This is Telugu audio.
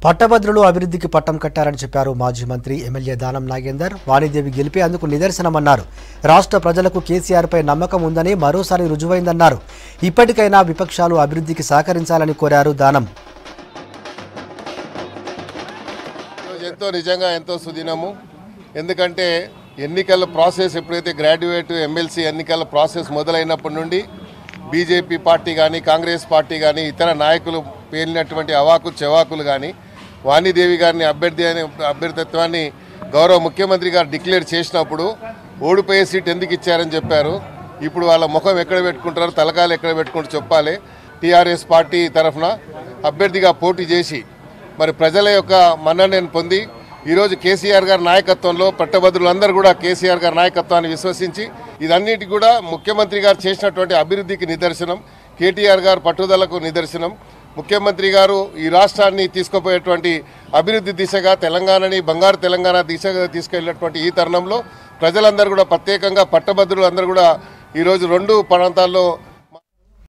పట్టభద్రులు అభివృద్ధికి పట్టం కట్టారని చెప్పారు మాజీ మంత్రి ఎమ్మెల్యే దానం నాగేందర్ వాణిదేవి గెలిపే అందుకు నిదర్శనమన్నారు రాష్ట్ర ప్రజలకు కేసీఆర్పై నమ్మకం ఉందని మరోసారి రుజువైందన్నారు ఇప్పటికైనా విపక్షాలు అభివృద్ధికి సహకరించాలని కోరారు దానం ఈరోజు ఎంతో నిజంగా ఎంతో సుదినము ఎందుకంటే ఎన్నికల ప్రాసెస్ ఎప్పుడైతే గ్రాడ్యుయేట్ ఎమ్మెల్సీ ఎన్నికల ప్రాసెస్ మొదలైనప్పటి నుండి బీజేపీ పార్టీ కానీ కాంగ్రెస్ పార్టీ కానీ ఇతర నాయకులు పేలినటువంటి అవాకు చెవాకులు కానీ వాణిదేవి గారిని అభ్యర్థి అనే అభ్యర్థిత్వాన్ని గౌరవ ముఖ్యమంత్రి గారు డిక్లేర్ చేసినప్పుడు ఓడిపోయే సీట్ ఎందుకు ఇచ్చారని చెప్పారు ఇప్పుడు వాళ్ళ ముఖం ఎక్కడ పెట్టుకుంటారు తలకాయలు ఎక్కడ పెట్టుకుంటారు చెప్పాలి టీఆర్ఎస్ పార్టీ తరఫున అభ్యర్థిగా పోటీ చేసి మరి ప్రజల యొక్క మన్ననను పొంది ఈరోజు కేసీఆర్ గారి నాయకత్వంలో పట్టభద్రులందరూ కూడా కేసీఆర్ గారి నాయకత్వాన్ని విశ్వసించి ఇదన్నిటి కూడా ముఖ్యమంత్రి గారు చేసినటువంటి అభివృద్ధికి నిదర్శనం కేటీఆర్ గారు పట్టుదలకు నిదర్శనం ముఖ్యమంత్రి గారు ఈ రాష్ట్రాన్ని తీసుకుపోయేటువంటి అభివృద్ధి దిశగా తెలంగాణని బంగారు తెలంగాణ దిశగా తీసుకెళ్ళినటువంటి ఈ తరుణంలో ప్రజలందరూ కూడా ప్రత్యేకంగా పట్టభద్రులు అందరూ కూడా ఈరోజు రెండు ప్రాంతాల్లో